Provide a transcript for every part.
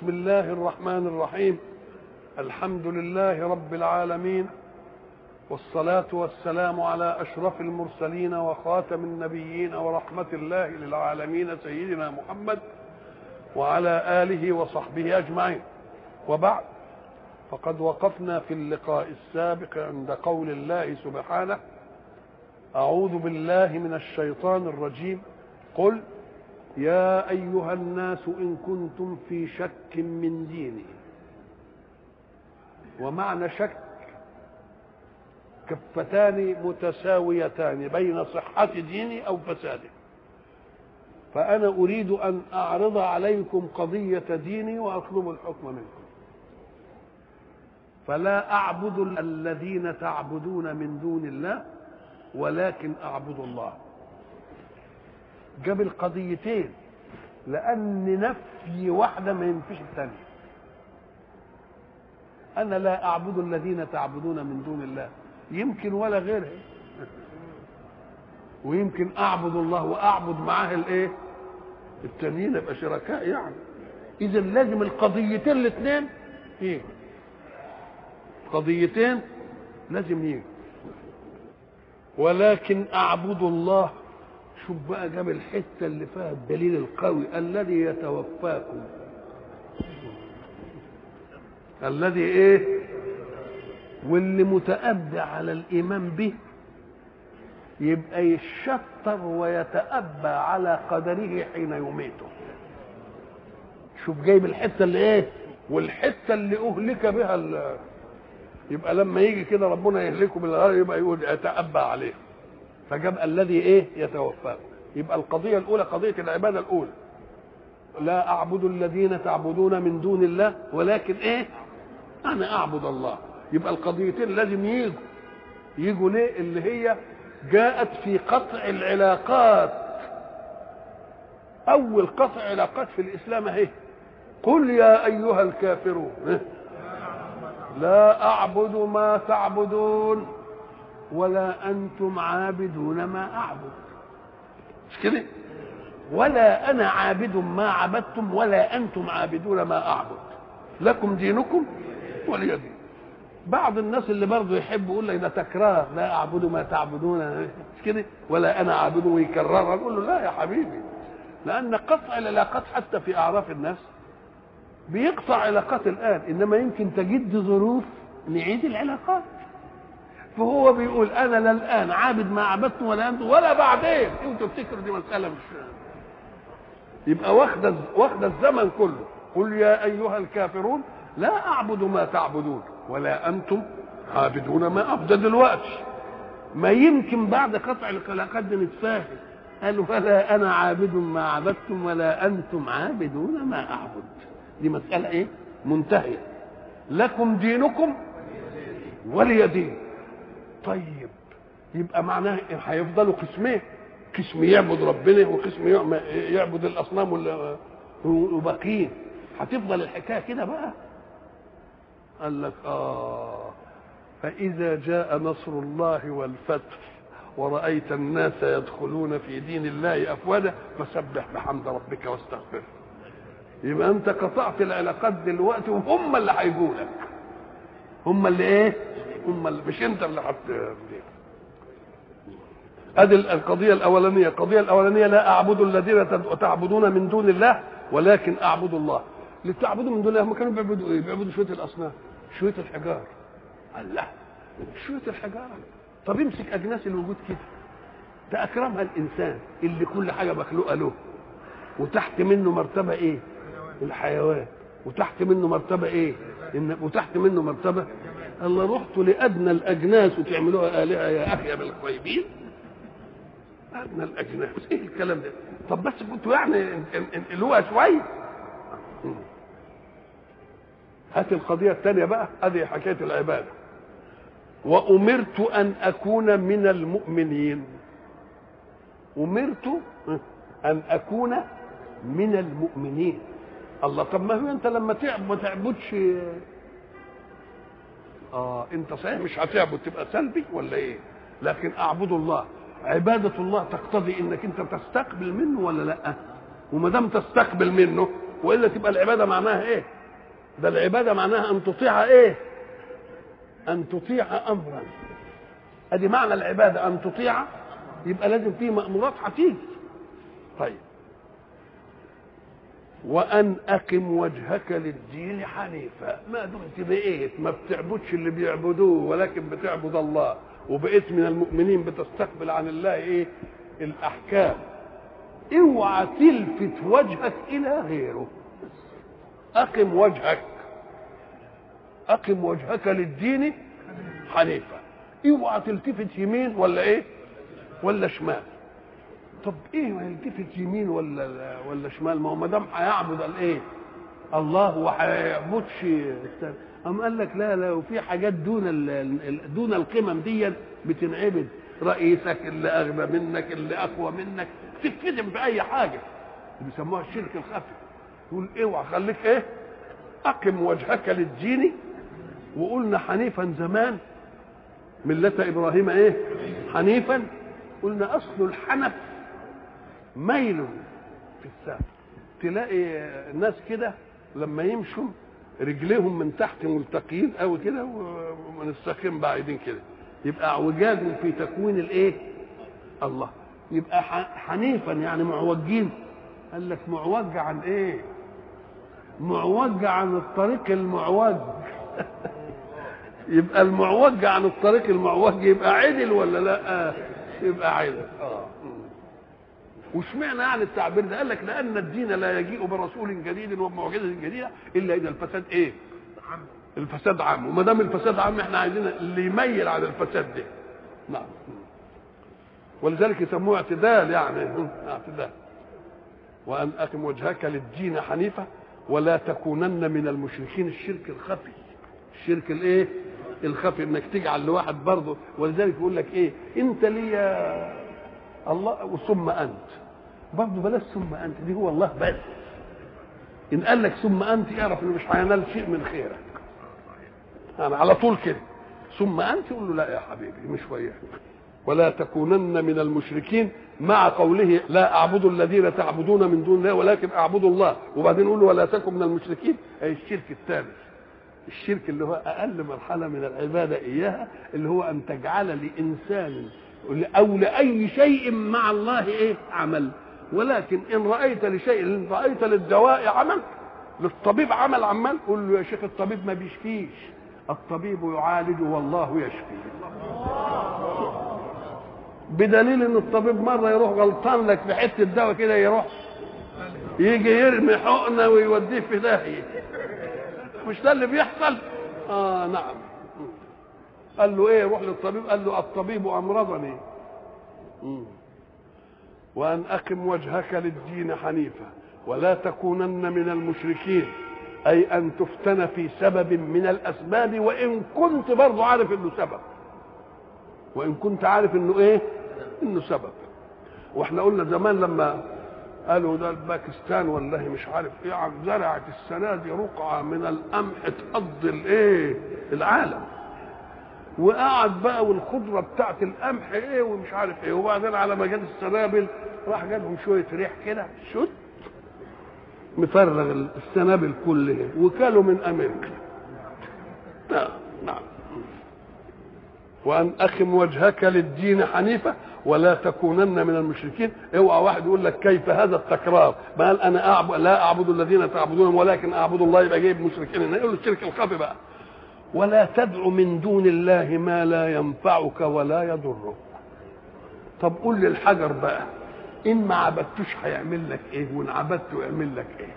بسم الله الرحمن الرحيم الحمد لله رب العالمين والصلاة والسلام على أشرف المرسلين وخاتم النبيين ورحمة الله للعالمين سيدنا محمد وعلى آله وصحبه أجمعين وبعد فقد وقفنا في اللقاء السابق عند قول الله سبحانه أعوذ بالله من الشيطان الرجيم قل يا أيها الناس إن كنتم في شك من ديني ومعنى شك كفتان متساويتان بين صحة ديني أو فساده فأنا أريد أن أعرض عليكم قضية ديني وأطلب الحكم منكم فلا أعبد الذين تعبدون من دون الله ولكن أعبد الله جاب القضيتين لأن نفي واحدة ما ينفيش الثانية أنا لا أعبد الذين تعبدون من دون الله يمكن ولا غيرها ويمكن أعبد الله وأعبد معاه الإيه؟ التانيين يبقى شركاء يعني إذا لازم القضيتين الاثنين إيه؟ قضيتين لازم يجي ولكن أعبد الله شوف بقى جاب الحته اللي فيها الدليل القوي الذي يتوفاكم الذي ايه واللي متأبى على الإيمان به يبقى يشطر ويتأبى على قدره حين يميته شوف جايب الحتة اللي ايه والحتة اللي أهلك بها يبقى لما يجي كده ربنا يهلكه بالغار يبقى يقول يتأبى عليه فجاب الذي ايه يتوفاه يبقى القضيه الاولى قضيه العباده الاولى لا اعبد الذين تعبدون من دون الله ولكن ايه انا اعبد الله يبقى القضيتين لازم يجوا يجوا ليه اللي هي جاءت في قطع العلاقات اول قطع علاقات في الاسلام اهي قل يا ايها الكافرون لا اعبد ما تعبدون ولا انتم عابدون ما اعبد مش كده ولا انا عابد ما عبدتم ولا انتم عابدون ما اعبد لكم دينكم ولي دين بعض الناس اللي برضه يحب يقول لك ده تكرار لا اعبد ما تعبدون مش كده ولا انا عابد ويكررها نقول له لا يا حبيبي لان قطع العلاقات حتى في اعراف الناس بيقطع علاقات الان انما يمكن تجد ظروف نعيد العلاقات فهو بيقول انا لا الان عابد ما عبدتم ولا انتم ولا بعدين انتوا تفتكروا دي مساله مش يبقى واخده واخده الزمن كله قل يا ايها الكافرون لا اعبد ما تعبدون ولا انتم عابدون ما اعبد ده دلوقتي ما يمكن بعد قطع العلاقات دي نتفاهم قال ولا انا عابد ما عبدتم ولا انتم عابدون ما اعبد دي مساله ايه منتهيه لكم دينكم ولي دين طيب يبقى معناه هيفضلوا قسمين قسم يعبد ربنا وقسم يعبد الاصنام وباقيين هتفضل الحكايه كده بقى قال لك اه فاذا جاء نصر الله والفتح ورأيت الناس يدخلون في دين الله أفواجا فسبح بحمد ربك واستغفره يبقى أنت قطعت العلاقات دلوقتي وهم اللي هيجوا لك هم اللي إيه؟ هم اللي مش أنت اللي حت ادي القضيه الاولانيه القضيه الاولانيه لا اعبد الذين تعبدون من دون الله ولكن اعبد الله اللي تعبدوا من دون الله هم كانوا بيعبدوا ايه بيعبدوا شويه الاصنام شويه الحجار الله شويه الحجار طب امسك اجناس الوجود كده ده اكرمها الانسان اللي كل حاجه مخلوقه له وتحت منه مرتبه ايه الحيوان وتحت منه مرتبه ايه إن وتحت منه مرتبه الله رحتوا لادنى الاجناس وتعملوها الهه يا اخي يا بالخيبين ادنى الاجناس ايه الكلام ده طب بس كنتوا يعني انقلوها شويه هات القضيه الثانيه بقى هذه حكايه العباده وامرت ان اكون من المؤمنين امرت ان اكون من المؤمنين الله طب ما هو انت لما تعبد ما تعبدش اه انت صحيح مش هتعبد تبقى سلبي ولا ايه لكن اعبد الله عبادة الله تقتضي انك انت تستقبل منه ولا لا وما دام تستقبل منه والا تبقى العباده معناها ايه ده العباده معناها ان تطيع ايه ان تطيع امرا ادي معنى العباده ان تطيع يبقى لازم فيه مامورات هتيجي طيب وان اقم وجهك للدين حنيفا ما دمت بقيت ما بتعبدش اللي بيعبدوه ولكن بتعبد الله وبقيت من المؤمنين بتستقبل عن الله ايه الاحكام اوعى تلفت وجهك الى غيره اقم وجهك اقم وجهك للدين حنيفا اوعى تلتفت يمين ولا ايه ولا شمال طب ايه ما يلتفت يمين ولا ولا شمال ما هو ما دام هيعبد الايه الله وهيعبدش أم قال لك لا لا وفي حاجات دون ال دون القمم دي بتنعبد رئيسك اللي اغنى منك اللي اقوى منك تتكلم في اي حاجه بيسموها الشرك الخفي يقول اوعى خليك ايه اقم وجهك للدين وقلنا حنيفا زمان ملة ابراهيم ايه حنيفا قلنا اصل الحنف ميل في الساق تلاقي ناس كده لما يمشوا رجليهم من تحت ملتقيين قوي كده ومن الساقين بعيدين كده يبقى اعوجاج في تكوين الايه الله يبقى حنيفا يعني معوجين قال لك معوج عن ايه معوج عن الطريق المعوج يبقى المعوج عن الطريق المعوج يبقى عدل ولا لا يبقى عدل اه واشمعنى يعني التعبير ده قال لك لان الدين لا يجيء برسول جديد وبمعجزه جديده الا اذا الفساد ايه الفساد عام وما دام الفساد عام احنا عايزين اللي يميل عن الفساد ده نعم ولذلك يسموه اعتدال يعني اعتدال وان اقم وجهك للدين حنيفه ولا تكونن من المشركين الشرك الخفي الشرك الايه الخفي انك تجعل لواحد برضه ولذلك يقول لك ايه انت لي الله وثم انت برضه بلاش ثم انت دي هو الله بس ان قال لك ثم انت اعرف انه مش هينال شيء من خيرك يعني على طول كده ثم انت يقول له لا يا حبيبي مش وياك ولا تكونن من المشركين مع قوله لا اعبد الذين تعبدون من دون الله ولكن اعبد الله وبعدين يقول ولا تكن من المشركين اي الشرك الثالث الشرك اللي هو اقل مرحله من العباده اياها اللي هو ان تجعل لانسان او لاي شيء مع الله ايه عمل ولكن ان رايت لشيء ان رايت للدواء عمل للطبيب عمل عمال قول له يا شيخ الطبيب ما بيشفيش الطبيب يعالج والله يشفي بدليل ان الطبيب مره يروح غلطان لك في حته دواء كده يروح يجي يرمي حقنه ويوديه في داهيه مش ده اللي بيحصل اه نعم قال له ايه روح للطبيب قال له الطبيب امرضني وان اقم وجهك للدين حنيفا ولا تكونن من المشركين اي ان تفتن في سبب من الاسباب وان كنت برضه عارف انه سبب وان كنت عارف انه ايه انه سبب واحنا قلنا زمان لما قالوا ده الباكستان والله مش عارف ايه عم زرعت السنه دي رقعه من القمح تقضي الايه العالم وقعد بقى والخضره بتاعت القمح ايه ومش عارف ايه وبعدين على ما جت السنابل راح جابهم شويه ريح كده شت مفرغ السنابل كلها وكالوا من امريكا نعم نعم وان اخم وجهك للدين حنيفه ولا تكونن من المشركين اوعى واحد يقول لك كيف هذا التكرار ما قال انا أعبد لا اعبد الذين تعبدون ولكن اعبد الله يبقى جايب مشركين هنا يقول الشرك الخفي بقى ولا تدع من دون الله ما لا ينفعك ولا يضرك طب قول للحجر بقى ان ما عبدتوش هيعمل لك ايه وان عبدته يعمل لك ايه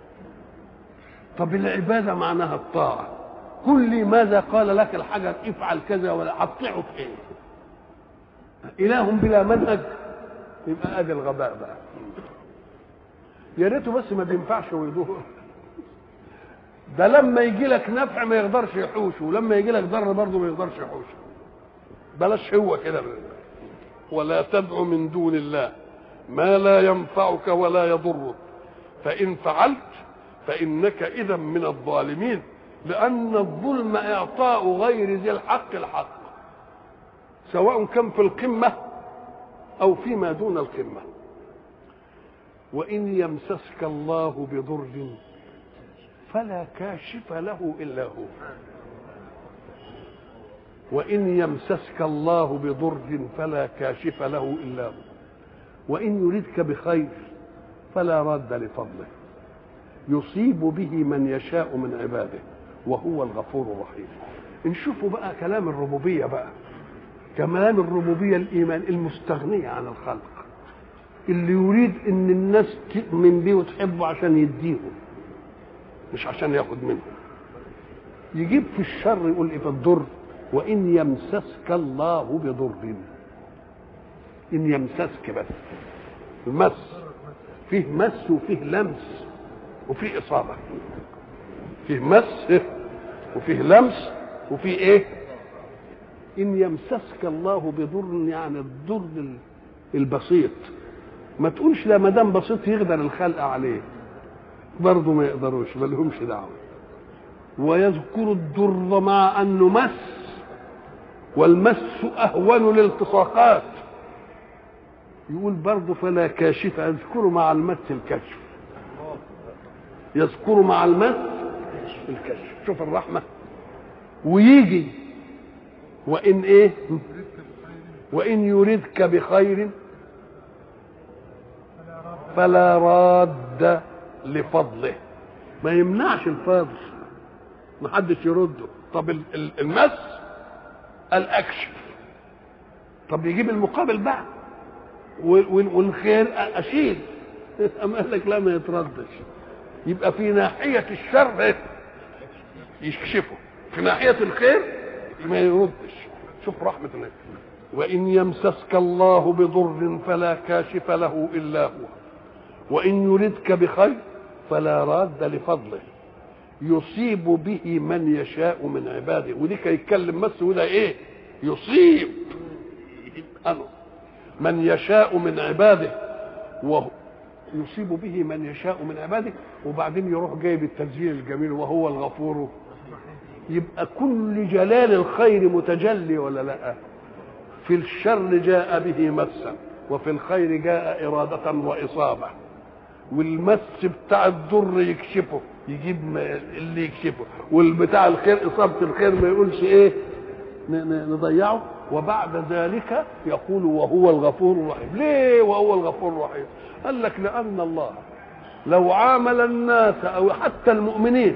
طب العباده معناها الطاعه قل لي ماذا قال لك الحجر افعل كذا ولا هتطيعه في ايه اله بلا منهج يبقى ادي الغباء بقى يا ريته بس ما بينفعش ويضر ده لما يجي لك نفع ما يقدرش يحوشه ولما يجي لك ضر برضه ما يقدرش يحوشه بلاش هو كده ولا تدع من دون الله ما لا ينفعك ولا يضرك فإن فعلت فإنك إذا من الظالمين لأن الظلم إعطاء غير ذي الحق الحق سواء كان في القمة أو فيما دون القمة وإن يمسسك الله بضر فلا كاشف له إلا هو وإن يمسسك الله بضر فلا كاشف له إلا هو وإن يردك بخير فلا راد لفضله يصيب به من يشاء من عباده وهو الغفور الرحيم نشوفوا بقى كلام الربوبية بقى كلام الربوبية الإيمان المستغنية عن الخلق اللي يريد ان الناس تؤمن بيه وتحبه عشان يديهم مش عشان ياخد منهم يجيب في الشر يقول ايه في الضر وان يمسسك الله بضر ان يمسسك بس المس فيه مس وفيه لمس وفيه اصابه فيه مس وفيه لمس وفيه ايه ان يمسسك الله بضر يعني الضر البسيط ما تقولش لا ما دام بسيط يقدر الخلق عليه برضه ما يقدروش ما لهمش دعوه ويذكر الضر مع انه مس والمس اهون الالتصاقات يقول برضه فلا كاشف يذكر مع المس الكشف يذكر مع المس الكشف شوف الرحمه ويجي وان ايه وان يردك بخير فلا راد لفضله ما يمنعش الفضل ما حدش يرده طب المس الاكشف طب يجيب المقابل بقى والخير اشيل اما قال لك لا ما يتردش يبقى في ناحية الشر يكشفه في ناحية الخير ما يردش شوف رحمة الله وإن يمسسك الله بضر فلا كاشف له إلا هو وإن يردك بخير فلا راد لفضله يصيب به من يشاء من عباده ودي يتكلم بس وده ايه يصيب أنا من يشاء من عباده وهو يصيب به من يشاء من عباده وبعدين يروح جايب التسجيل الجميل وهو الغفور يبقى كل جلال الخير متجلي ولا لا في الشر جاء به مسا وفي الخير جاء إرادة وإصابة والمس بتاع الضر يكشفه يجيب اللي يكشفه والبتاع الخير إصابة الخير ما يقولش إيه نضيعه وبعد ذلك يقول وهو الغفور الرحيم ليه وهو الغفور الرحيم قال لك لأن الله لو عامل الناس أو حتى المؤمنين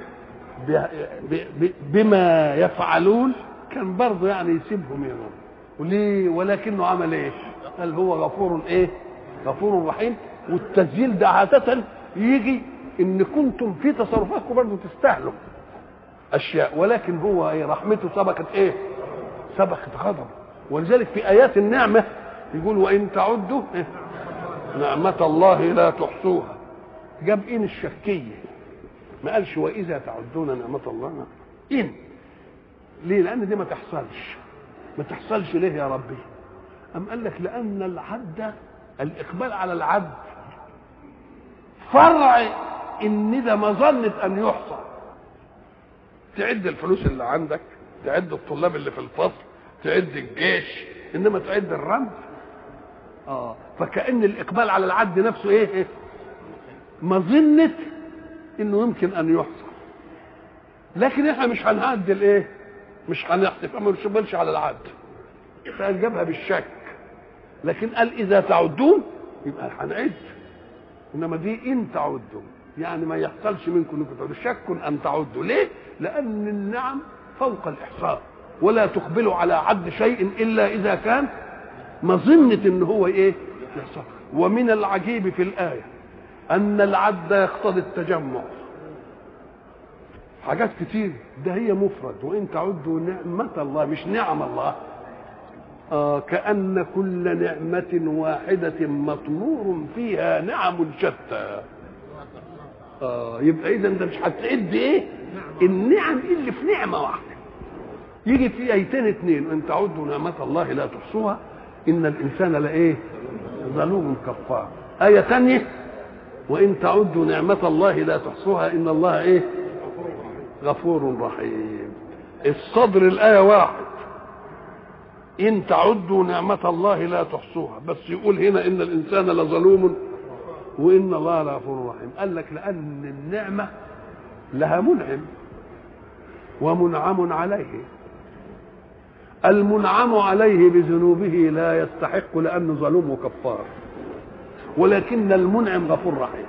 بما يفعلون كان برضه يعني يسيبهم ينام وليه ولكنه عمل ايه قال هو غفور ايه غفور رحيم والتسجيل ده عادة يجي ان كنتم في تصرفاتكم برضه تستاهلوا اشياء ولكن هو ايه رحمته سبقت ايه سبقت غضب ولذلك في ايات النعمه يقول وان تعدوا إيه؟ نعمة الله لا تحصوها جاب ان الشكيه ما قالش واذا تعدون نعمة الله ان ليه لان دي ما تحصلش ما تحصلش ليه يا ربي أم قال لك لأن العد الإقبال على العد فرع إن ده مظنة أن يحصى تعد الفلوس اللي عندك تعد الطلاب اللي في الفصل تعد الجيش إنما تعد الرمز آه فكأن الإقبال على العد نفسه إيه, إيه؟ مظنة إنه يمكن أن يحصى لكن إحنا مش هنعدل إيه مش هنحسب ما نشبلش على العد فقال جابها بالشك لكن قال اذا تعدون يبقى هنعد انما دي ان تعدوا يعني ما يحصلش منكم انكم تعدوا شك ان تعدوا ليه لان النعم فوق الاحصاء ولا تقبلوا على عد شيء الا اذا كان مظنه ان هو ايه يحصل ومن العجيب في الايه ان العد يقتضي التجمع حاجات كتير ده هي مفرد وان تعدوا نعمة الله مش نعم الله آه كأن كل نعمة واحدة مطمور فيها نعم شتى آه يبقى إذا أنت مش هتعد إيه؟ النعم اللي في نعمة واحدة يجي في آيتين اثنين إن تعدوا نعمة الله لا تحصوها إن الإنسان لإيه؟ ظلوم كفار آية ثانية وإن تعدوا نعمة الله لا تحصوها إن الله إيه؟ غفور رحيم الصدر الآية واحد إن تعدوا نعمة الله لا تحصوها بس يقول هنا إن الإنسان لظلوم وان الله لغفور رحيم قال لك لان النعمه لها منعم ومنعم عليه المنعم عليه بذنوبه لا يستحق لانه ظلوم وكفار ولكن المنعم غفور رحيم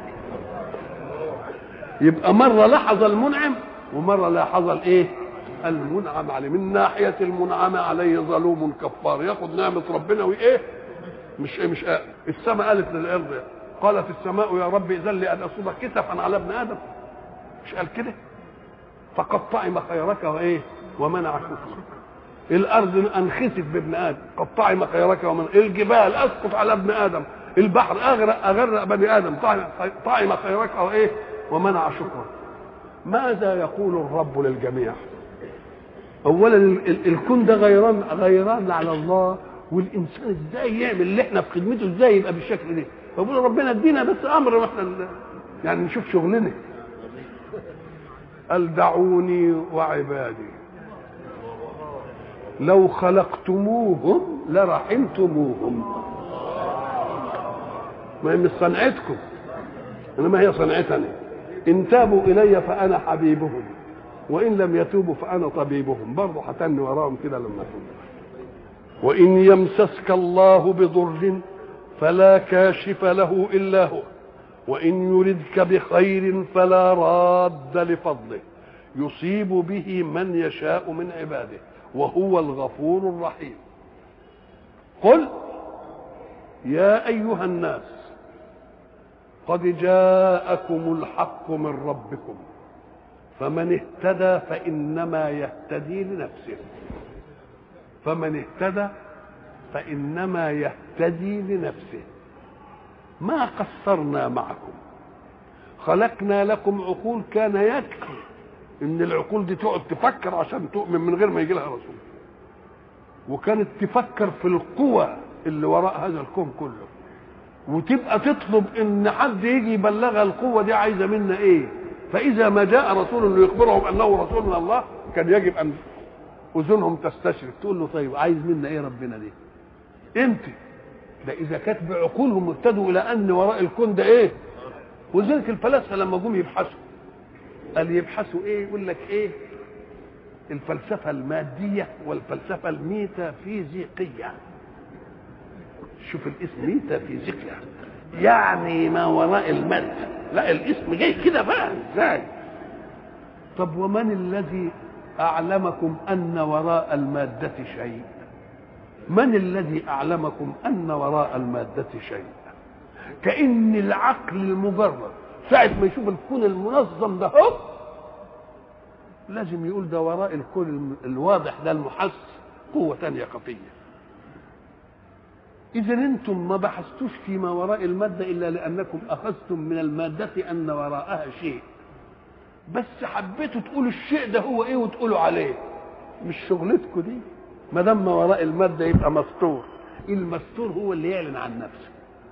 يبقى مره لحظ المنعم ومره لاحظ الايه المنعم عليه من ناحيه المنعم عليه ظلوم كفار ياخذ نعمه ربنا وايه مش إيه مش إيه السماء قالت للارض قالت السماء يا رب اذن لي ان اصوب كسفا على ابن ادم مش قال كده فقد طعم خيرك وايه ومنع شكرك الارض انخسف بابن ادم قد طعم خيرك ومنع الجبال اسقط على ابن ادم البحر اغرق اغرق بني ادم طعم طعم خيرك وايه ومنع شكرك ماذا يقول الرب للجميع اولا الكون ده غيران غيران على الله والانسان ازاي يعمل اللي احنا في خدمته ازاي يبقى بالشكل ده فبقول ربنا ادينا بس امر واحنا يعني نشوف شغلنا قال دعوني وعبادي لو خلقتموهم لرحمتموهم ما هي مش صنعتكم انما هي صنعتني ان تابوا الي فانا حبيبهم وان لم يتوبوا فانا طبيبهم برضه هتني وراهم كده لما توب وان يمسسك الله بضر فلا كاشف له الا هو وان يردك بخير فلا راد لفضله يصيب به من يشاء من عباده وهو الغفور الرحيم قل يا ايها الناس قد جاءكم الحق من ربكم فمن اهتدى فانما يهتدي لنفسه فمن اهتدى فانما يهتدي لنفسه ما قصرنا معكم خلقنا لكم عقول كان يكفي ان العقول دي تقعد تفكر عشان تؤمن من غير ما يجي لها رسول وكانت تفكر في القوى اللي وراء هذا الكون كله وتبقى تطلب ان حد يجي يبلغها القوه دي عايزه منا ايه فاذا ما جاء رسول يخبرهم انه رسول من الله كان يجب ان اذنهم تستشرف تقول له طيب عايز منا ايه ربنا دي امتى ده اذا كانت بعقولهم ابتدوا الى ان وراء الكون ده ايه ولذلك الفلاسفه لما جم يبحثوا قال يبحثوا ايه يقول لك ايه الفلسفه الماديه والفلسفه الميتافيزيقيه شوف الاسم ميتافيزيقيا يعني ما وراء المادة لا الاسم جاي كده بقى ازاي طب ومن الذي أعلمكم أن وراء المادة شيء من الذي أعلمكم أن وراء المادة شيء كأن العقل المجرد ساعة ما يشوف الكون المنظم ده هو لازم يقول ده وراء الكون الواضح ده المحس قوة تانية خفية إذا أنتم ما بحثتوش فيما وراء المادة إلا لأنكم أخذتم من المادة أن وراءها شيء بس حبيتوا تقولوا الشيء ده هو إيه وتقولوا عليه مش شغلتكم دي ما دام ما وراء المادة يبقى مستور المستور هو اللي يعلن عن نفسه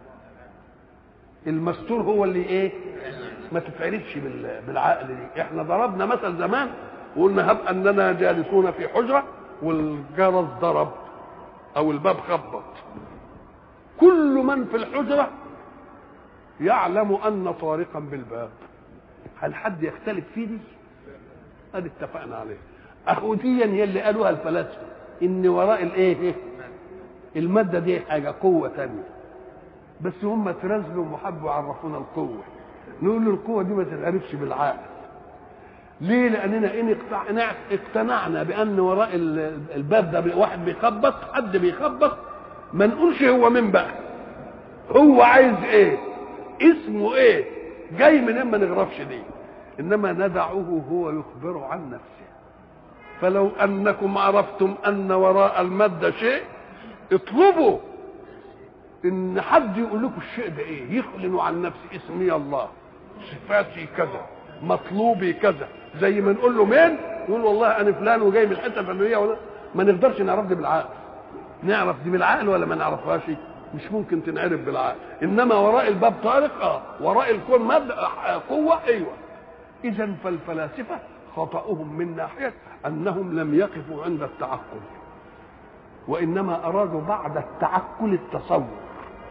المستور هو اللي ايه ما تتعرفش بالعقل دي احنا ضربنا مثل زمان وقلنا هب اننا جالسون في حجره والجرس ضرب او الباب خبط كل من في الحجرة يعلم أن طارقا بالباب هل حد يختلف في دي؟ ادي اتفقنا عليه أهوديا هي اللي قالوها الفلاسفة إن وراء الإيه؟ المادة دي حاجة قوة تانية بس هم تنازلوا وحبوا يعرفونا القوة نقول له القوة دي ما تتعرفش بالعقل ليه؟ لأننا إن اقتنعنا بأن وراء الباب ده واحد بيخبط حد بيخبط ما نقولش هو مين بقى هو عايز ايه اسمه ايه جاي منين ما نغرفش دي انما ندعه هو يخبر عن نفسه فلو انكم عرفتم ان وراء الماده شيء اطلبوا ان حد يقول لكم الشيء ده ايه يخلن عن نفسه اسمي الله صفاتي كذا مطلوبي كذا زي ما نقول له مين يقول والله انا فلان وجاي من الحته الفلانيه ولا ما نقدرش نعرف دي بالعقل نعرف دي بالعقل ولا ما نعرفهاش مش ممكن تنعرف بالعقل انما وراء الباب طارق اه وراء الكون مادة قوة ايوه اذا فالفلاسفة خطأهم من ناحية انهم لم يقفوا عند التعقل وانما ارادوا بعد التعقل التصور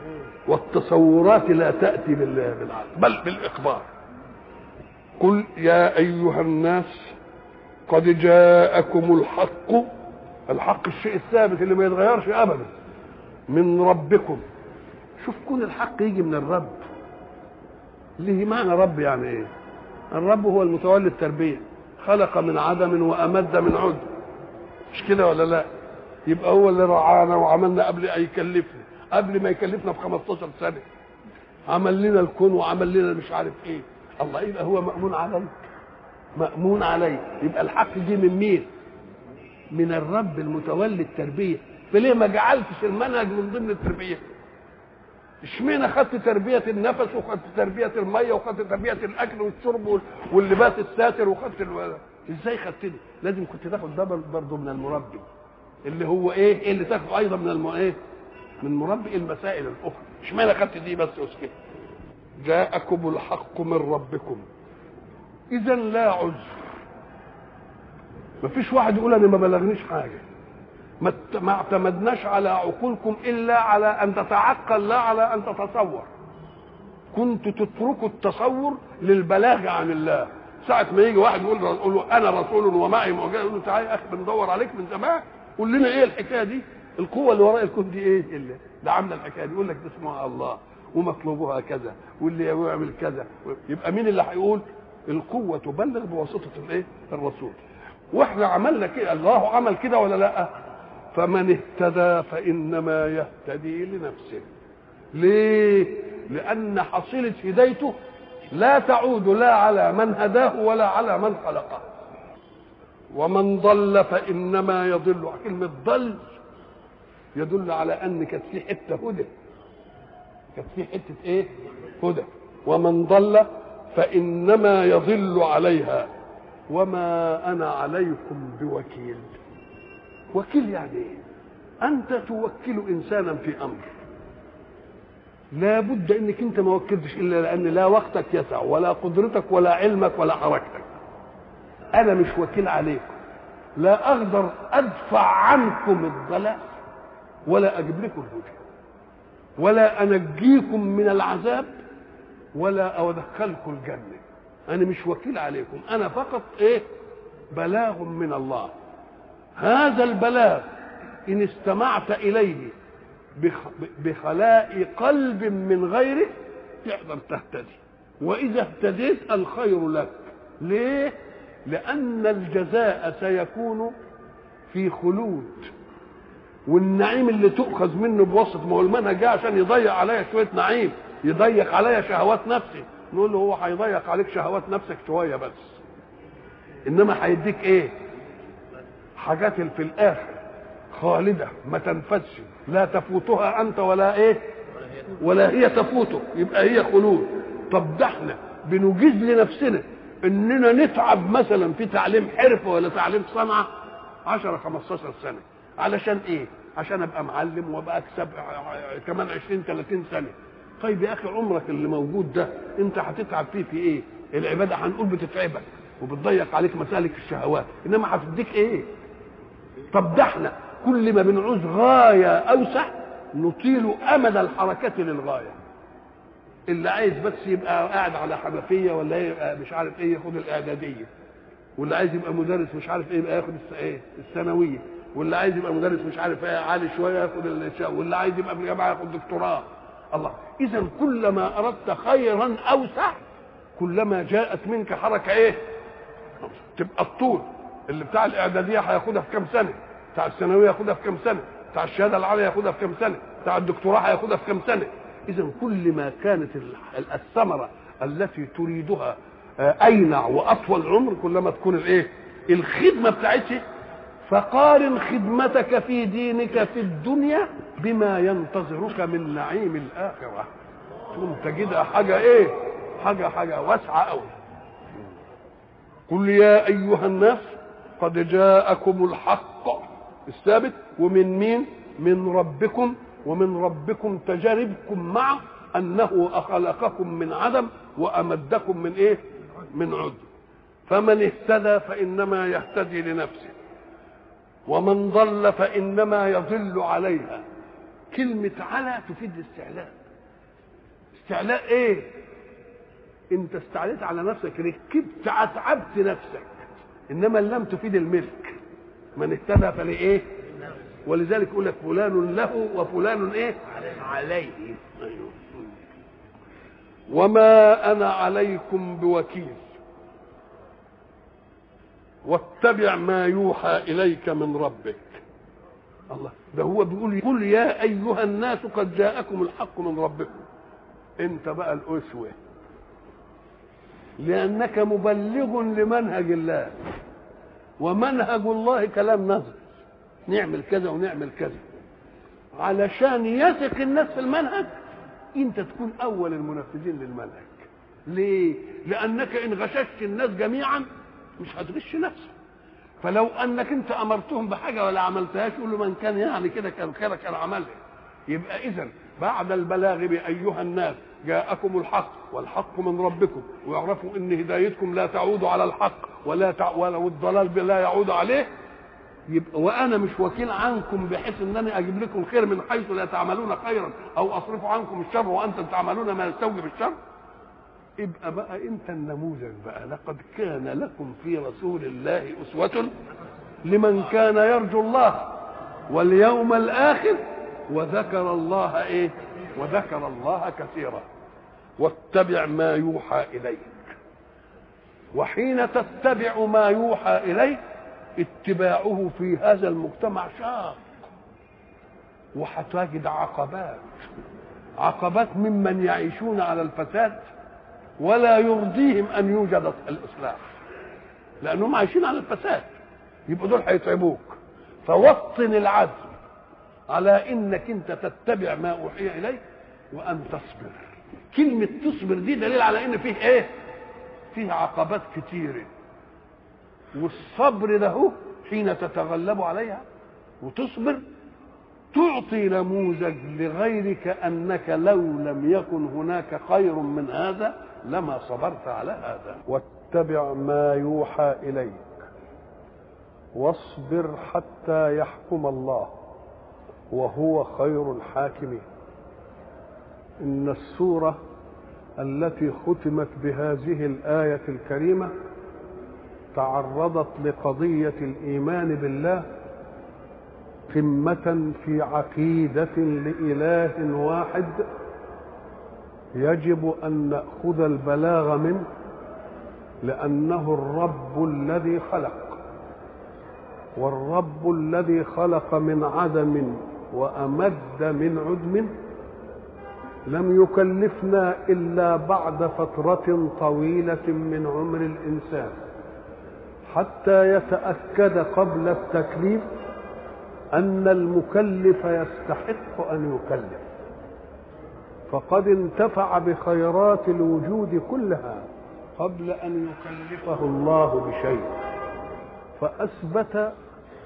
والتصورات لا تأتي بالعقل بل بالإخبار قل يا أيها الناس قد جاءكم الحق الحق الشيء الثابت اللي ما يتغيرش أبدا من ربكم شوف كون الحق يجي من الرب ليه معنى رب يعني ايه الرب هو المتولي التربيه خلق من عدم وامد من عد مش كده ولا لا يبقى هو اللي رعانا وعملنا قبل ان يكلفنا قبل ما يكلفنا ب 15 سنه عمل لنا الكون وعمل لنا مش عارف ايه الله يبقى هو مأمون عليه مأمون عليه يبقى الحق دي من مين من الرب المتولي التربيه فليه ما جعلتش المنهج من ضمن التربيه اشمعنى خدت تربيه النفس وخدت تربيه الميه وخدت تربيه الاكل والشرب واللباس الساتر وخدت الو... ازاي خدت دي لازم كنت تاخد ده برضه من المربي اللي هو ايه, إيه اللي تاخده ايضا من الم... ايه من مربي المسائل الاخرى اشمعنى خدت دي بس وسكت جاءكم الحق من ربكم اذا لا عذر مفيش واحد يقول انا ما بلغنيش حاجه ما اعتمدناش على عقولكم الا على ان تتعقل لا على ان تتصور كنت تتركوا التصور للبلاغ عن الله ساعة ما يجي واحد يقول يقول له أنا رسول ومعي معجزة يقول له تعالى يا أخي بندور عليك من زمان قول لنا إيه الحكاية دي؟ القوة اللي وراء الكون دي إيه اللي ده عاملة الحكاية دي يقول لك ده اسمها الله ومطلوبها كذا واللي يعمل كذا يبقى مين اللي هيقول؟ القوة تبلغ بواسطة الإيه؟ الرسول واحنا عملنا كده الله عمل كده ولا لا؟ فمن اهتدى فانما يهتدي لنفسه ليه لان حصيله هدايته لا تعود لا على من هداه ولا على من خلقه ومن ضل فانما يضل كلمه ضل يدل على ان كانت في حته هدى كانت في حته ايه هدى ومن ضل فانما يضل عليها وما انا عليكم بوكيل وكيل يعني ايه انت توكل انسانا في امر لا بد انك انت ما وكلتش الا لان لا وقتك يسع ولا قدرتك ولا علمك ولا حركتك انا مش وكيل عليكم لا اقدر ادفع عنكم الضلال ولا اجيب لكم الهدى ولا انجيكم من العذاب ولا ادخلكم الجنه انا مش وكيل عليكم انا فقط ايه بلاغ من الله هذا البلاغ إن استمعت إليه بخلاء قلب من غيره تقدر تهتدي وإذا اهتديت الخير لك ليه؟ لأن الجزاء سيكون في خلود والنعيم اللي تؤخذ منه بوسط ما هو المنهج جه عشان يضيق عليا شويه نعيم يضيق عليا شهوات نفسي نقول له هو هيضيق عليك شهوات نفسك شويه بس انما هيديك ايه حاجات في الاخر خالده ما تنفذش لا تفوتها انت ولا ايه ولا هي تفوتك يبقى هي خلود طب ده احنا بنجيز لنفسنا اننا نتعب مثلا في تعليم حرفه ولا تعليم صنعه 10 15 سنه علشان ايه عشان ابقى معلم وابقى اكسب كمان 20 30 سنه طيب يا اخي عمرك اللي موجود ده انت هتتعب فيه في ايه العباده هنقول بتتعبك وبتضيق عليك مسالك الشهوات انما هتديك ايه طب ده احنا كل ما بنعوز غايه اوسع نطيل امد الحركه للغايه اللي عايز بس يبقى قاعد على حنفيه ولا يبقى مش عارف ايه ياخد الاعداديه واللي عايز يبقى مدرس مش عارف ايه يبقى ياخد ايه الثانويه واللي عايز يبقى مدرس مش عارف ايه عالي شويه ياخد الشا واللي عايز يبقى في الجامعه ياخد دكتوراه الله اذا كلما اردت خيرا اوسع كلما جاءت منك حركه ايه تبقى الطول اللي بتاع الاعداديه هياخدها في كام سنه بتاع الثانويه ياخدها في كام سنه بتاع الشهاده العاليه ياخدها في كام سنه بتاع الدكتوراه هياخدها في كام سنه اذا كل ما كانت الثمره التي تريدها اينع واطول عمر كلما تكون الايه الخدمه بتاعتها فقارن خدمتك في دينك في الدنيا بما ينتظرك من نعيم الاخره تقوم تجدها حاجه ايه حاجه حاجه واسعه قوي قل يا ايها الناس قد جاءكم الحق الثابت ومن مين من ربكم ومن ربكم تجاربكم معه انه اخلقكم من عدم وامدكم من ايه من عد فمن اهتدى فانما يهتدي لنفسه ومن ضل فانما يضل عليها كلمة على تفيد الاستعلاء استعلاء ايه انت استعليت على نفسك ركبت اتعبت نفسك انما اللام تفيد الملك من اهتدى فلايه ولذلك يقول لك فلان له وفلان ايه عليه أيوه. وما انا عليكم بوكيل واتبع ما يوحى اليك من ربك الله ده هو بيقول قل يا ايها الناس قد جاءكم الحق من ربكم انت بقى الاسوه لانك مبلغ لمنهج الله ومنهج الله كلام نظر نعمل كذا ونعمل كذا علشان يثق الناس في المنهج انت تكون اول المنفذين للمنهج ليه لانك ان غششت الناس جميعا مش هتغش نفسك فلو انك انت امرتهم بحاجه ولا عملتهاش يقول له من كان يعني كده كان خيرك كان عملها يبقى اذا بعد البلاغ بايها الناس جاءكم الحق والحق من ربكم ويعرفوا ان هدايتكم لا تعود على الحق ولا تع... والضلال لا يعود عليه يبقى وانا مش وكيل عنكم بحيث انني اجيب لكم الخير من حيث لا تعملون خيرا او اصرف عنكم الشر وانتم تعملون ما يستوجب الشر يبقى بقى انت النموذج بقى لقد كان لكم في رسول الله اسوه لمن كان يرجو الله واليوم الاخر وذكر الله ايه وذكر الله كثيرا واتبع ما يوحى اليك وحين تتبع ما يوحى اليك اتباعه في هذا المجتمع شاق وهتجد عقبات عقبات ممن يعيشون على الفساد ولا يرضيهم ان يوجد الاصلاح لانهم عايشين على الفساد يبقوا دول هيتعبوك فوطن العزم على انك انت تتبع ما اوحي اليك وان تصبر كلمه تصبر دي دليل على ان فيه ايه فيه عقبات كتيره والصبر له حين تتغلب عليها وتصبر تعطي نموذج لغيرك انك لو لم يكن هناك خير من هذا لما صبرت على هذا واتبع ما يوحى اليك واصبر حتى يحكم الله وهو خير الحاكمين ان السوره التي ختمت بهذه الايه الكريمه تعرضت لقضيه الايمان بالله قمه في عقيده لاله واحد يجب ان ناخذ البلاغ منه لانه الرب الذي خلق والرب الذي خلق من عدم وامد من عدم لم يكلفنا الا بعد فتره طويله من عمر الانسان حتى يتاكد قبل التكليف ان المكلف يستحق ان يكلف فقد انتفع بخيرات الوجود كلها قبل ان يكلفه الله بشيء فاثبت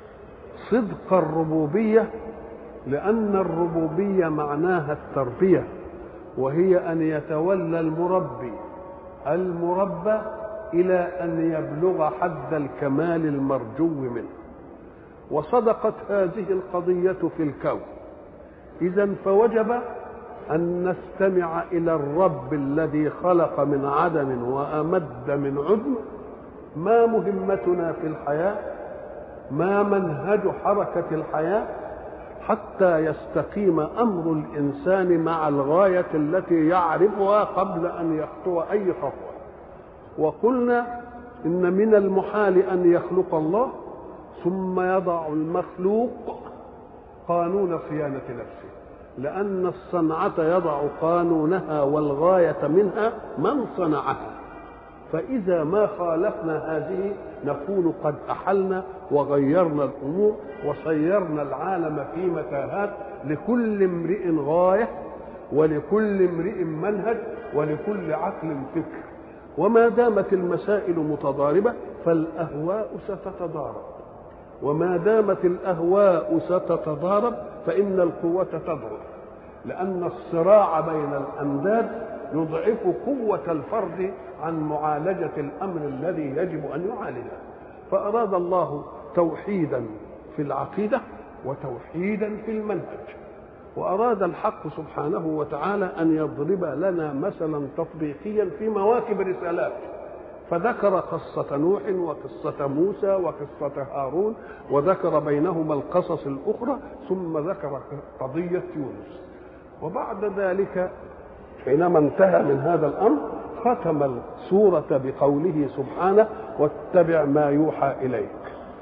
صدق الربوبيه لان الربوبيه معناها التربيه وهي ان يتولى المربي المربى الى ان يبلغ حد الكمال المرجو منه وصدقت هذه القضيه في الكون اذا فوجب ان نستمع الى الرب الذي خلق من عدم وامد من عدم ما مهمتنا في الحياه ما منهج حركه الحياه حتى يستقيم امر الانسان مع الغايه التي يعرفها قبل ان يخطو اي خطوه وقلنا ان من المحال ان يخلق الله ثم يضع المخلوق قانون صيانه نفسه لان الصنعه يضع قانونها والغايه منها من صنعها فإذا ما خالفنا هذه نكون قد أحلنا وغيرنا الأمور وصيرنا العالم في متاهات لكل امرئ غاية ولكل امرئ منهج ولكل عقل فكر وما دامت المسائل متضاربة فالأهواء ستتضارب وما دامت الأهواء ستتضارب فإن القوة تضعف لأن الصراع بين الأنداد يضعف قوة الفرد عن معالجة الأمر الذي يجب أن يعالجه فأراد الله توحيدا في العقيدة وتوحيدا في المنهج وأراد الحق سبحانه وتعالى أن يضرب لنا مثلا تطبيقيا في مواكب الرسالات فذكر قصة نوح وقصة موسى وقصة هارون وذكر بينهما القصص الأخرى ثم ذكر قضية يونس وبعد ذلك حينما انتهى من هذا الأمر ختم السورة بقوله سبحانه واتبع ما يوحى إليك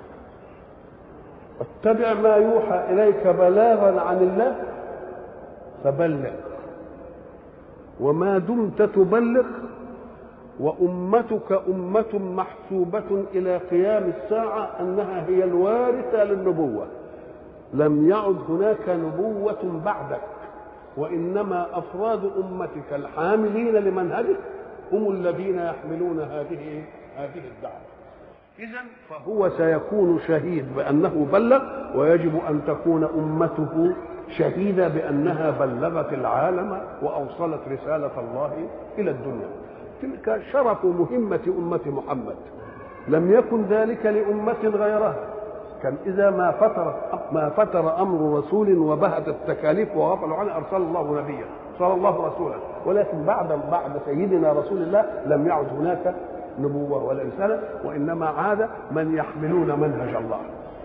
واتبع ما يوحى إليك بلاغا عن الله فبلغ وما دمت تبلغ وأمتك أمة محسوبة إلى قيام الساعة أنها هي الوارثة للنبوة لم يعد هناك نبوة بعدك وإنما أفراد أمتك الحاملين لمنهجك هم الذين يحملون هذه هذه الدعوة إذا فهو سيكون شهيد بأنه بلغ ويجب أن تكون أمته شهيدة بأنها بلغت العالم وأوصلت رسالة الله إلى الدنيا تلك شرف مهمة أمة محمد لم يكن ذلك لأمة غيرها كان إذا ما فتر ما فتر أمر رسول وبهت التكاليف وغفلوا عنه أرسل الله نبيا صلى الله رسولا ولكن بعد بعد سيدنا رسول الله لم يعد هناك نبوة ولا رسالة وإنما عاد من يحملون منهج الله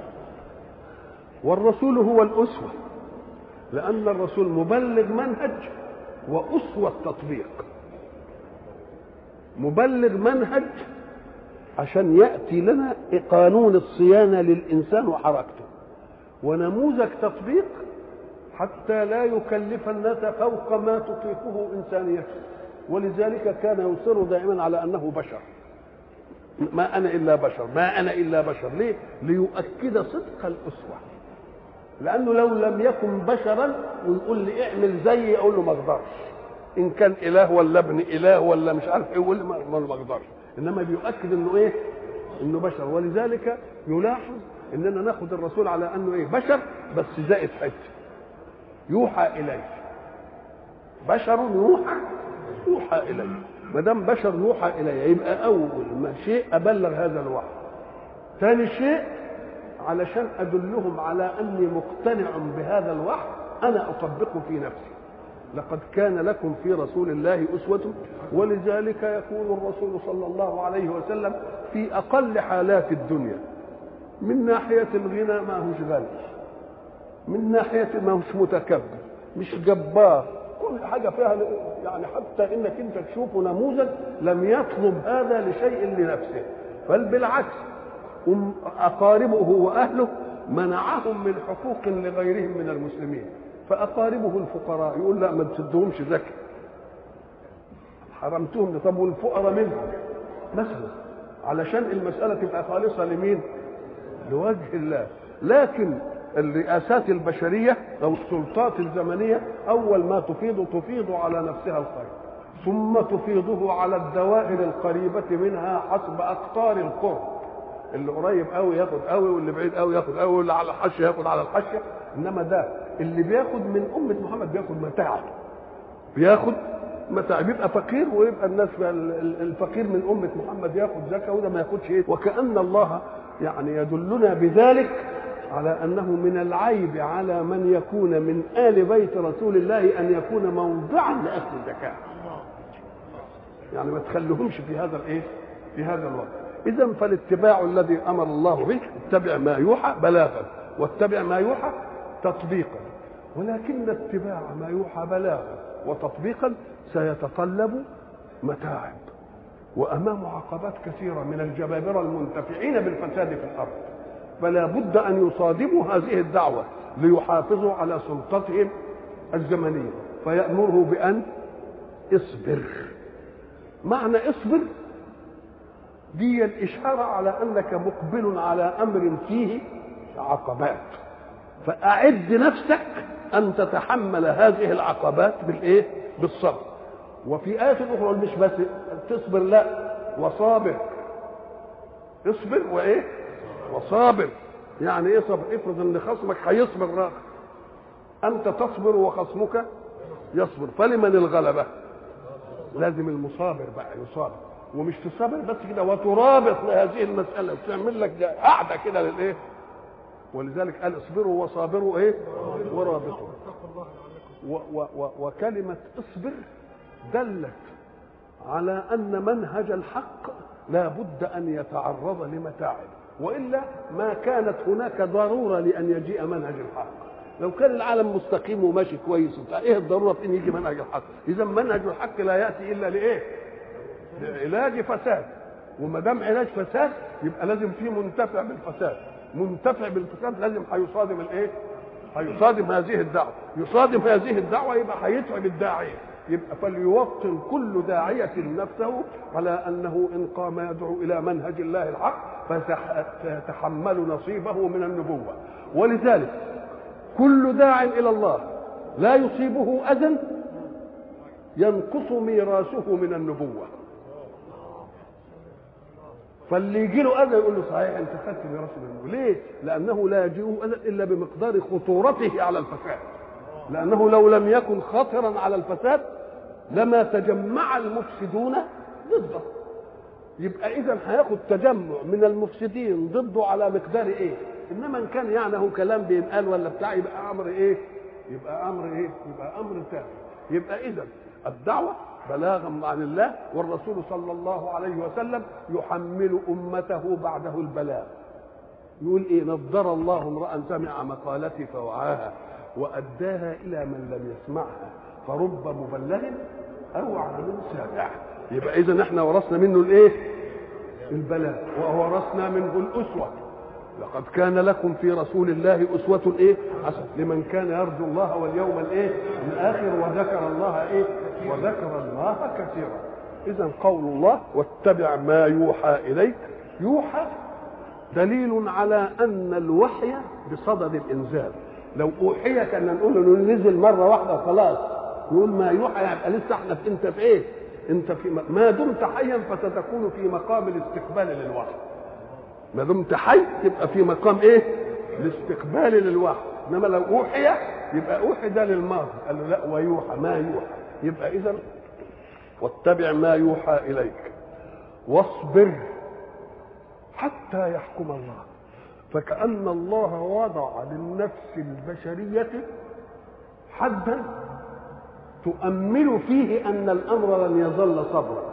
والرسول هو الأسوة لأن الرسول مبلغ منهج وأسوة تطبيق مبلغ منهج عشان يأتي لنا قانون الصيانة للإنسان وحركته ونموذج تطبيق حتى لا يكلف الناس فوق ما تطيقه إنسانيته ولذلك كان يصر دائما على أنه بشر ما أنا إلا بشر ما أنا إلا بشر ليه؟ ليؤكد صدق الأسوة لأنه لو لم يكن بشرا ويقول لي اعمل زيي أقول له ما أقدرش إن كان إله ولا ابن إله ولا مش عارف إيه يقول لي ما أقدرش إنما بيؤكد إنه إيه؟ إنه بشر ولذلك يلاحظ إننا ناخد الرسول على أنه إيه؟ بشر بس زائد حتة يوحى إليه بشر يوحى يوحى إليه ما دام بشر يوحى إليه يبقى أول ما شيء أبلغ هذا الوحي ثاني شيء علشان أدلهم على أني مقتنع بهذا الوحي أنا أطبقه في نفسي لقد كان لكم في رسول الله أسوة ولذلك يكون الرسول صلى الله عليه وسلم في أقل حالات الدنيا من ناحية الغنى ما هوش غني من ناحية ما هوش متكبر مش جبار كل حاجة فيها يعني حتى انك انت تشوفه نموذج لم يطلب هذا لشيء لنفسه بل بالعكس أقاربه وأهله منعهم من حقوق لغيرهم من المسلمين فأقاربه الفقراء يقول لا ما تدهمش زكاة حرمتهم طب والفقراء منهم مثلا علشان المسألة تبقى خالصة لمين؟ لوجه الله لكن الرئاسات البشرية أو السلطات الزمنية أول ما تفيض تفيض على نفسها الخير ثم تفيضه على الدوائر القريبة منها حسب أقطار القرب اللي قريب قوي ياخد قوي واللي بعيد قوي ياخد قوي واللي على الحاشيه ياخد على الحاشيه انما ده اللي بياخد من امه محمد بياخد متاع بياخد متاع بيبقى فقير ويبقى الناس الفقير من امه محمد ياخد زكاه وده ما ياخدش ايه وكان الله يعني يدلنا بذلك على انه من العيب على من يكون من ال بيت رسول الله ان يكون موضعا لاخذ الزكاه يعني ما تخليهمش في هذا الايه في هذا الوقت اذا فالاتباع الذي امر الله به اتبع ما يوحى بلاغا واتبع ما يوحى تطبيقا ولكن اتباع ما يوحى بلاغا وتطبيقا سيتطلب متاعب وامامه عقبات كثيره من الجبابره المنتفعين بالفساد في الارض فلا بد ان يصادموا هذه الدعوه ليحافظوا على سلطتهم الزمنيه فيامره بان اصبر معنى اصبر دي الإشارة على أنك مقبل على أمر فيه عقبات فأعد نفسك أن تتحمل هذه العقبات بالإيه؟ بالصبر وفي آية أخرى مش بس تصبر لا وصابر اصبر وإيه؟ وصابر يعني إيه صبر؟ افرض إن خصمك هيصبر راخ أنت تصبر وخصمك يصبر فلمن الغلبة؟ لازم المصابر بقى يصابر ومش تصابر بس كده وترابط لهذه المسألة وتعمل لك قاعدة كده للإيه ولذلك قال اصبروا وصابروا إيه ورابطوا و و و وكلمة اصبر دلت على أن منهج الحق لا بد أن يتعرض لمتاعب وإلا ما كانت هناك ضرورة لأن يجيء منهج الحق لو كان العالم مستقيم وماشي كويس وبتاع ايه الضروره في ان يجي منهج الحق؟ اذا منهج الحق لا ياتي الا لايه؟ لعلاج فساد وما دام علاج فساد يبقى لازم في منتفع بالفساد منتفع بالفساد لازم هيصادم الايه؟ هيصادم هذه الدعوه يصادم هذه الدعوه يبقى هيتعب الداعيه يبقى فليوطن كل داعية نفسه على أنه إن قام يدعو إلى منهج الله الحق فسيتحمل نصيبه من النبوة ولذلك كل داع إلى الله لا يصيبه أذى ينقص ميراثه من النبوة فاللي يجي له اذى يقول له صحيح انت خدت ميراث من النبوة ليه؟ لانه لا يجيءه اذى الا بمقدار خطورته على الفساد لانه لو لم يكن خطرا على الفساد لما تجمع المفسدون ضده يبقى اذا هياخد تجمع من المفسدين ضده على مقدار ايه انما ان كان يعني هو كلام بينقال ولا بتاع يبقى امر ايه يبقى امر ايه يبقى امر تاني يبقى اذا الدعوه بلاغا عن الله والرسول صلى الله عليه وسلم يحمل امته بعده البلاغ يقول ايه نضر الله امرا سمع مقالتي فوعاها واداها الى من لم يسمعها فرب مبلغ اوعى من سامع يبقى اذا احنا ورثنا منه الايه البلاغ وورثنا منه الاسوه لقد كان لكم في رسول الله اسوه ايه حسنه لمن كان يرجو الله واليوم الايه الاخر وذكر الله ايه وذكر الله كثيرا اذا قول الله واتبع ما يوحى اليك يوحى دليل على ان الوحي بصدد الانزال لو اوحي كنا نقول انه نزل مره واحده خلاص نقول ما يوحى يبقى لسه احنا في انت في ايه انت في ما دمت حيا فستكون في مقام الاستقبال للوحي ما دمت حي تبقى في مقام ايه الاستقبال للوحي انما لو اوحي يبقى اوحي ده للماضي قال له لا ويوحى ما يوحى يبقى اذا واتبع ما يوحى اليك واصبر حتى يحكم الله فكأن الله وضع للنفس البشرية حدا تؤمل فيه أن الأمر لن يظل صبرا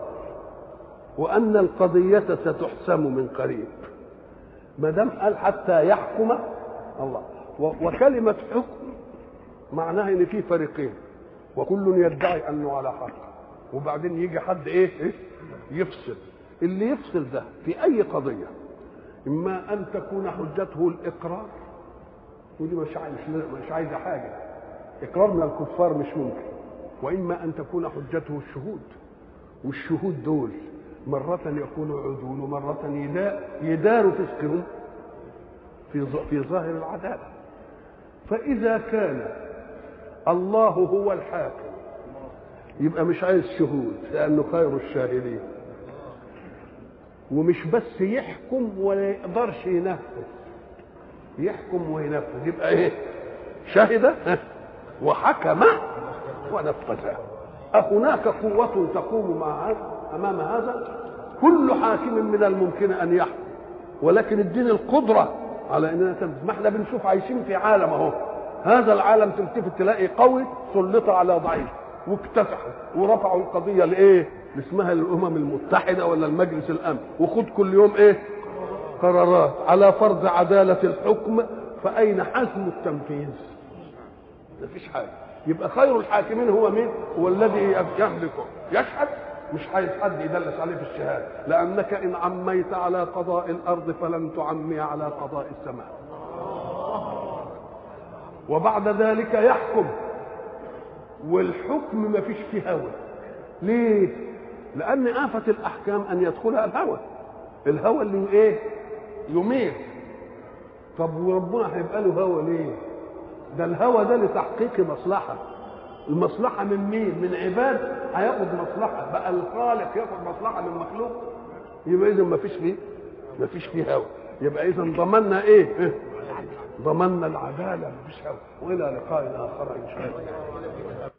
وأن القضية ستحسم من قريب ما دام قال حتى يحكم الله وكلمة حكم معناها ان في فريقين وكل يدعي انه على حق وبعدين يجي حد ايه, إيه؟ يفصل اللي يفصل ده في اي قضيه اما ان تكون حجته الاقرار ودي مش عايز مش عايزه حاجه اقرار من الكفار مش ممكن واما ان تكون حجته الشهود والشهود دول مرة يكونوا عدول ومرة يدار فسقهم في في ظاهر العدالة فإذا كان الله هو الحاكم يبقى مش عايز شهود لأنه خير الشاهدين ومش بس يحكم ولا يقدرش ينفذ يحكم وينفذ يبقى ايه شهد وحكم ونفذ أهناك قوة تقوم مع هذا أمام هذا كل حاكم من الممكن أن يحكم ولكن الدين القدرة على أننا تنفذ ما احنا بنشوف عايشين في عالم أهو هذا العالم تلتفت تلاقي قوي سلط على ضعيف واكتسحوا ورفعوا القضية لإيه؟ اسمها الأمم المتحدة ولا المجلس الأمن وخد كل يوم إيه؟ قرارات على فرض عدالة الحكم فأين حزم التنفيذ؟ مفيش حاجة يبقى خير الحاكمين هو مين؟ هو الذي يملكه يشهد مش عايز حد يدلس عليه في الشهاده لانك ان عميت على قضاء الارض فلن تعمي على قضاء السماء وبعد ذلك يحكم والحكم ما فيش فيه هوى ليه لان آفة الأحكام أن يدخلها الهوى الهوى اللي إيه يميل طب وربنا هيبقى له هوى ليه ده الهوى ده لتحقيق مصلحة المصلحة من مين؟ من عباد هياخد مصلحة بقى الخالق ياخد مصلحة من مخلوق يبقى إذا ما فيش فيه ما فيش فيه هوى يبقى إذا ضمننا إيه؟ ضمننا العدالة ما فيش هوى وإلى لقاء آخر إن شاء الله